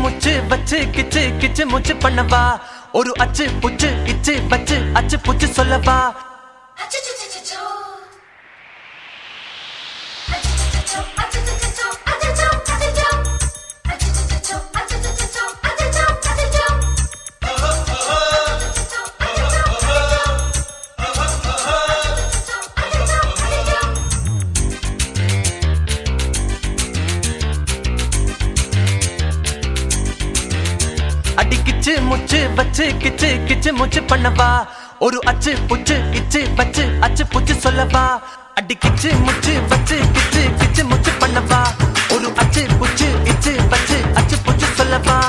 முச்சு வச்சு கிச்சு கிச்சு முச்சு பண்ணவா ஒரு அச்சு புச்சு இச்சு வச்சு அச்சு புச்சு சொல்லவா அச்சச்சச்சச்சோ. அச்சச்சச்சச்சோ, அச்சச்சச்சச்சோ, அச்சச்சோ, அச்சச்சோ. அச்சச்சச்சச்சோ, அச்சச்சச்சச்சோ, அச்சச்சோ, அச்சச்சோ. அச்சச்சச்சோ, அச்சச்சோ, அச்சச்சோ, அச்சச்சோ, அச்சச்சோ. அடி கிச்சு முச்சு வச்சு கிச்சு கிச்சு முச்சு பண்ணவா ஒரு அச்சு புச்சு இச்சு வச்சு அச்சு புச்சு சொல்லவா அடி கிச்சு முச்சு வச்சு கிச்சு கிச்சு முச்சு பண்ணவா ஒரு அச்சு புச்சு இச்சு வச்சு அச்சு புச்சு சொல்லவா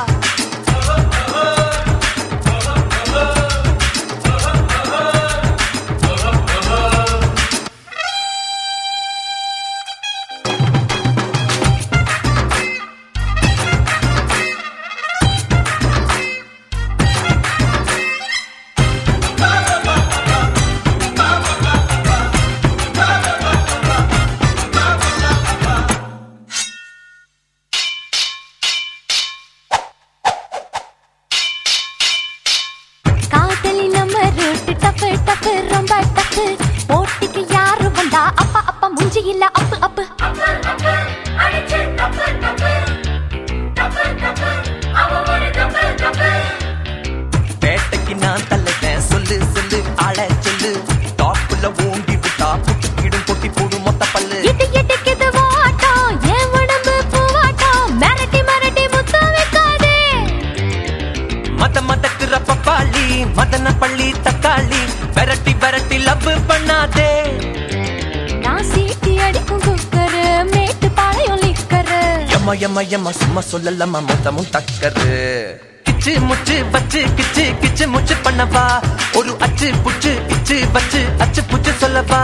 காதலி நம்ம ரூட்டு டப்பு டப்பு ரொம்ப டப்பு போட்டிக்கு யாரு வந்தா அப்பா அப்பா முஞ்சி இல்ல அப்பு அப்பு அப்பு, அப்பு, அடிச்சு தப்பு, தப்பு. தப்பு, தப்பு, அவ ஒரு தப்பு, தப்பு. பேட்டைக்கு நான் தள்ளுவேன் சொல்லு சொல்லு ஆள சொல்லு டாப்புல ஊண்டி விட்டா புட்டுக்கிடும் கொட்டி போடும் மொத்த பல்லு இது எட்டுக்குது வாட்டம் என் உடம்பு பூவாட்டம் மிரட்டி மிரட்டி முத்தம் வைக்காதே மத மதக்குற பப்பாளி மதன பள்ளி தக்காளி விரட்டி விரட்டி லவ் பண்ணாதே நான் சீட்டி அடிக்கும் குக்கரு மேட்டு பாளையம் லிக்கரு எம்ம எம்ம எம்ம சும்மா சொல்லலம்மா மொத்தமும் தக்கரு கிச்சு முச்சு வச்சு கிச்சு கிச்சு முச்சு பண்ணவா ஒரு அச்சு புச்சு இச்சு வச்சு அச்சு புச்சு சொல்லவா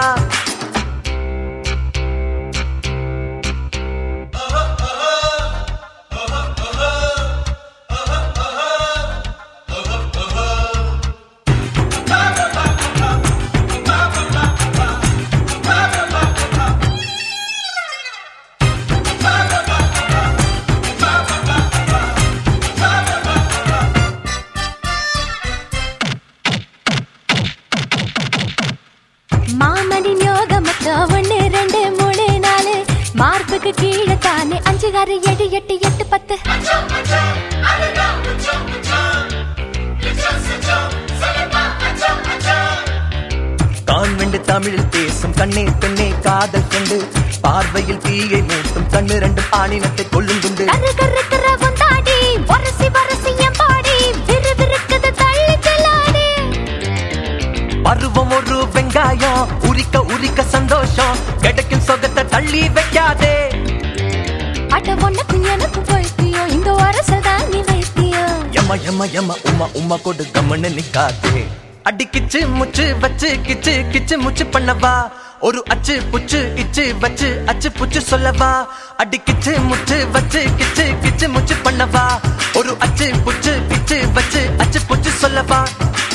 மாமனின் யோகம் மொத்தம் ஒண்ணு ரெண்டு மூணு நாலு மார்புக்கு கீழே தானே அஞ்சு ஆறு ஏழு எட்டு எட்டு பத்து அச்சோ, அச்சோ, அதுதான் உச்சோ, உச்சோ. இச்சோ, சிச்சோ, சிரிப்பா, அச்சோ, அச்சோ. கான்வெண்டு தமிழில் பேசும் கண்ணே பெண்ணே காதல் கொண்டு பார்வையில் தீயை மூட்டும் கண்ணு ரெண்டும் ஆணினத்தை கொள்ளும் குண்டு கரு கருக்கிற வந்தாடி வரசி வரசி என் பாடி விறு விறுக்குது தள்ளி செல்லாடி பருவம் ஒரு வெங்காயம் உரிக்க உரிக்க சந்தோஷம் கிடைக்கும் சொகத்தை தள்ளி வைக்காதே அட உனக்கும் எனக்கும் போய்த்தியோ இந்த வரசதான் நீ வைத்தியோ எம்ம எம்ம எம்ம உம்மா உம்மா கொடு கம்மன்னு நிக்காதே அடி கிச்சு முச்சு வச்சு கிச்சு கிச்சு முச்சு பண்ணவா ஒரு அச்சு புச்சு இச்சு வச்சு அச்சு புச்சு சொல்லவா அடி கிச்சு முச்சு வச்சு கிச்சு கிச்சு முச்சு பண்ணவா ஒரு அச்சு புச்சு இச்சு வச்சு அச்சு புச்சு சொல்லவா